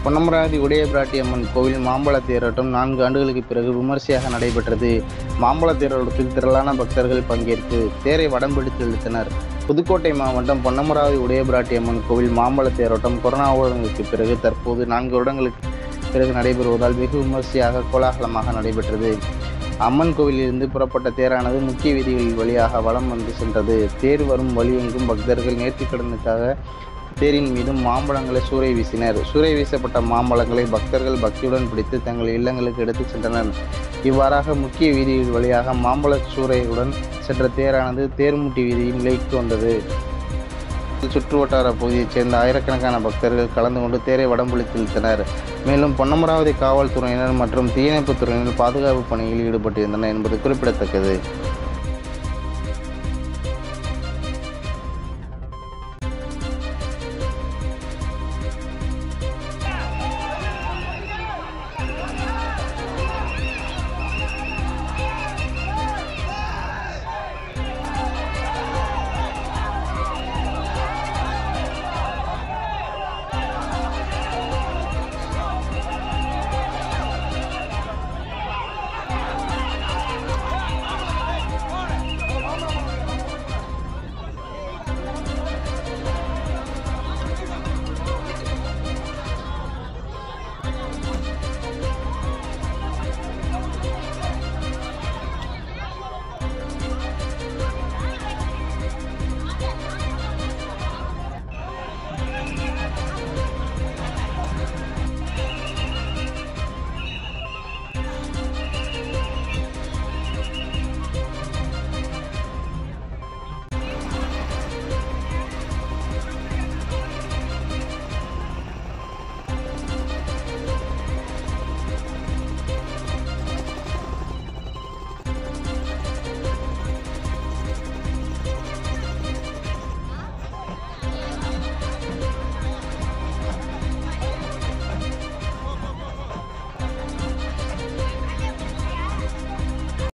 பொன்னமராவதி உடையபிராட்டியம்மன் கோவில் மாம்பழ தேரோட்டம் நான்கு ஆண்டுகளுக்கு பிறகு விமர்சையாக நடைபெற்றது மாம்பழ தேரோட்டத்தில் திரளான பக்தர்கள் பங்கேற்று தேரை வடம் பிடித்து இழுத்தனர் புதுக்கோட்டை மாவட்டம் பொன்னமராவதி உடையபிராட்டியம்மன் கோவில் மாம்பழ தேரோட்டம் கொரோனா ஊரடங்குக்கு பிறகு தற்போது நான்கு வருடங்களுக்கு பிறகு நடைபெறுவதால் வெகு விமர்சையாக கோலாகலமாக நடைபெற்றது அம்மன் கோவிலிருந்து புறப்பட்ட தேரானது முக்கிய வீதிகளில் வழியாக வலம் வந்து சென்றது தேர் வரும் வழியெங்கும் பக்தர்கள் நேர்த்திக்கடனுக்காக தேரின் மீதும் மாம்பழங்களை சூறை வீசினர் சூறை வீசப்பட்ட மாம்பழங்களை பக்தர்கள் பக்தியுடன் பிடித்து தங்கள் இல்லங்களுக்கு எடுத்துச் சென்றனர் இவ்வாறாக முக்கிய வீதிகள் வழியாக மாம்பழ சூறையுடன் சென்ற தேரானது தேர்முட்டி வீதியின் நிலைக்கு வந்தது சுற்று வட்டார பகுதியைச் சேர்ந்த ஆயிரக்கணக்கான பக்தர்கள் கலந்து கொண்டு தேரை வடம்பிடித்து இழுத்தனர் மேலும் பொன்னமராவதி காவல்துறையினர் மற்றும் தீயணைப்புத் துறையினர் பாதுகாப்பு பணியில் ஈடுபட்டிருந்தனர் என்பது குறிப்பிடத்தக்கது